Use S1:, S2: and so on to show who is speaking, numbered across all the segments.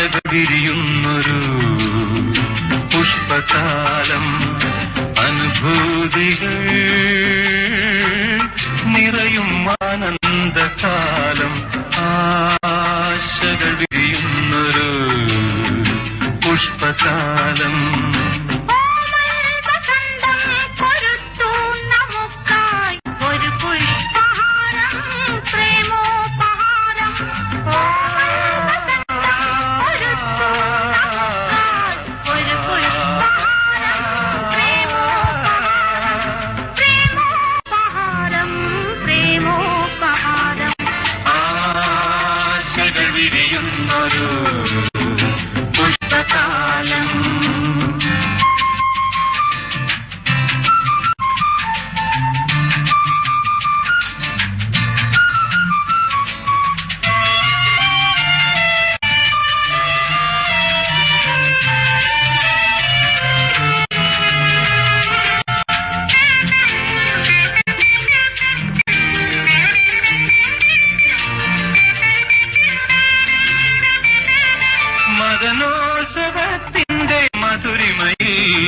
S1: ആശകൾ വിരിയുന്നൊരു പുഷ്പകാലം അനുഭൂതികൾ നിറയും ആനന്ദകാലം ആശകൾ വിരിയുന്നൊരു പുഷ്പകാലം
S2: ഓമൽ വസന്തം പൊരുത്തു നമുക്കായി ഒരു പുഷ്പഹാരം പ്രേമോപഹാരം ഓമൽ വസന്തം പൊരുത്തു നമുക്കായി ഒരു പുഷ്പഹാരം പ്രേമോപഹാരം പ്രേമോപഹാരം പ്രേമോപഹാരം
S1: ആശകൾ വിരിയുന്നൊരു പുഷ്പകാലം മദനോത്സവത്തിന്റെ മധുരിമയിൽ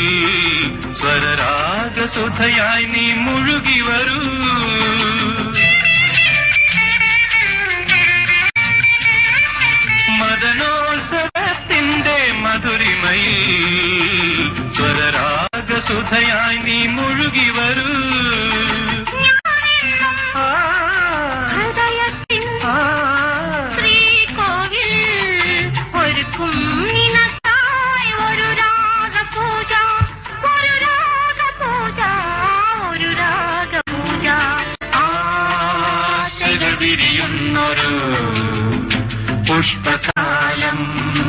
S1: സ്വരരാഗസുധയായി നീ മുഴുകി വരൂ മദനോത്സവത്തിന്റെ മധുരിമയിൽ സ്വരരാഗസുധയായി നീ മുഴുകി വരൂ ആ,
S2: ഹൃദയത്തിൻ
S1: ആ,
S2: ശ്രീകോവിൽ ഒരുക്കും നിനക്കായി ഒരു രാഗപൂജ ഒരു രാഗപൂജ ഒരു രാഗപൂജ
S1: ആശകൾ വിരിയുന്നൊരു പുഷ്പകാലം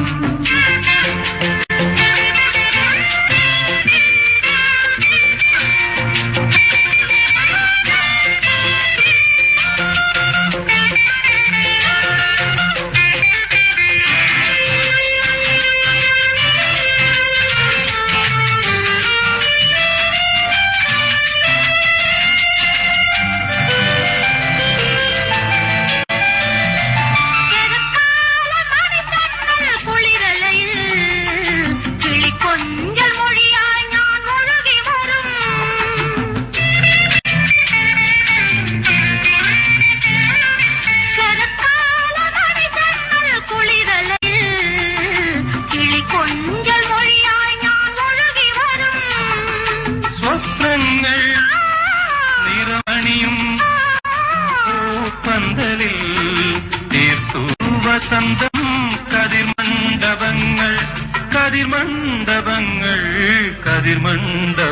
S2: കുളിരലയിൽ കിളിക്കൊഞ്ചൽ മൊഴിയായി ഞാൻ ഒഴുകി വരും ശരത്കാല മണിത്തങ്ങൾ കുളിരലയിൽ കിളിക്കൊഞ്ചൽ മൊഴിയായി ഞാൻ ഒഴുകി വരും
S1: സ്വപ്നങ്ങൾ നിറമണിയും പന്തലിൽ തീർത്തു വസന്തം കതിർമണ്ഡപങ്ങൾ കതിർമണ്ഡപങ്ങൾ കതിർമണ്ഡപങ്ങൾ